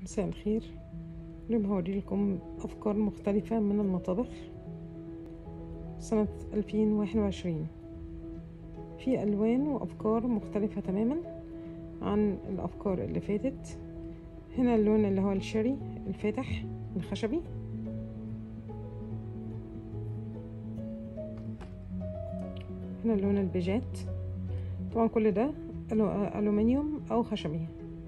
مساء الخير اليوم هوري لكم أفكار مختلفة من المطابخ سنة 2021 في ألوان وأفكار مختلفة تماما عن الأفكار اللي فاتت هنا اللون اللي هو الشري الفاتح الخشبي هنا اللون البيجات طبعا كل ده ألو- ألومنيوم أو خشبي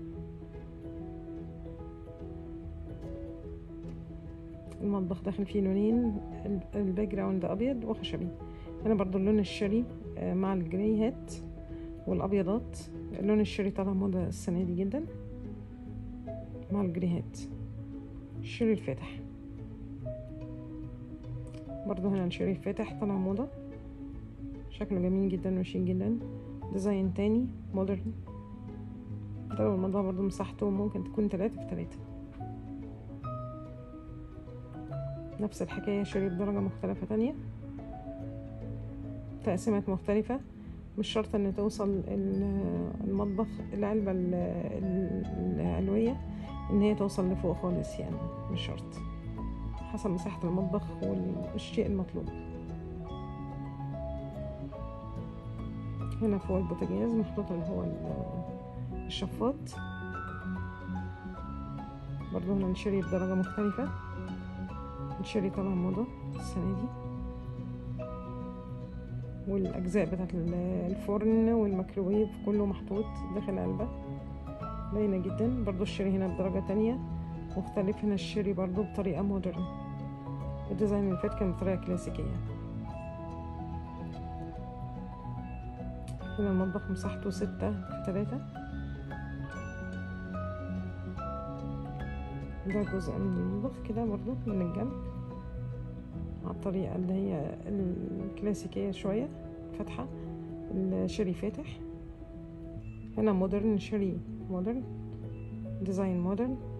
المطبخ داخل فيه لونين ال- الباك جراوند ابيض وخشبي هنا برضو اللون الشري آه، مع الجريهات والابيضات اللون الشري طالع موضة السنة دي جدا مع الجريهات الشري الفاتح برضو هنا الشري الفاتح طالع موضة شكله جميل جدا وشيك جدا ديزاين تاني مودرن ده الموضوع برضو مساحته ممكن تكون تلاتة في تلاتة نفس الحكاية شريط درجة مختلفة تانية تقسيمات مختلفة مش شرط ان توصل ال- المطبخ العلبة ال- ال- العلوية ان هي توصل لفوق خالص يعني مش شرط حسب مساحة المطبخ والشيء المطلوب هنا فوق البوتاجاز محطوط اللي هو ال- الشفاط برضه هنا نشري بدرجة مختلفة الشيري طالع موضة السنة دي والأجزاء بتاعت ال- الفرن والميكروويف كله محطوط داخل علبة باينة جدا برضو الشيري هنا بدرجة تانية مختلف هنا الشيري برضو بطريقة مودرن الديزاين اللي فات كان بطريقة كلاسيكية هنا المطبخ مساحته ستة في تلاتة ده جزء من المطبخ كده برضو من الجنب على الطريقة اللي هي الكلاسيكية شوية فاتحة الشري فاتح هنا مودرن شري مودرن ديزاين مودرن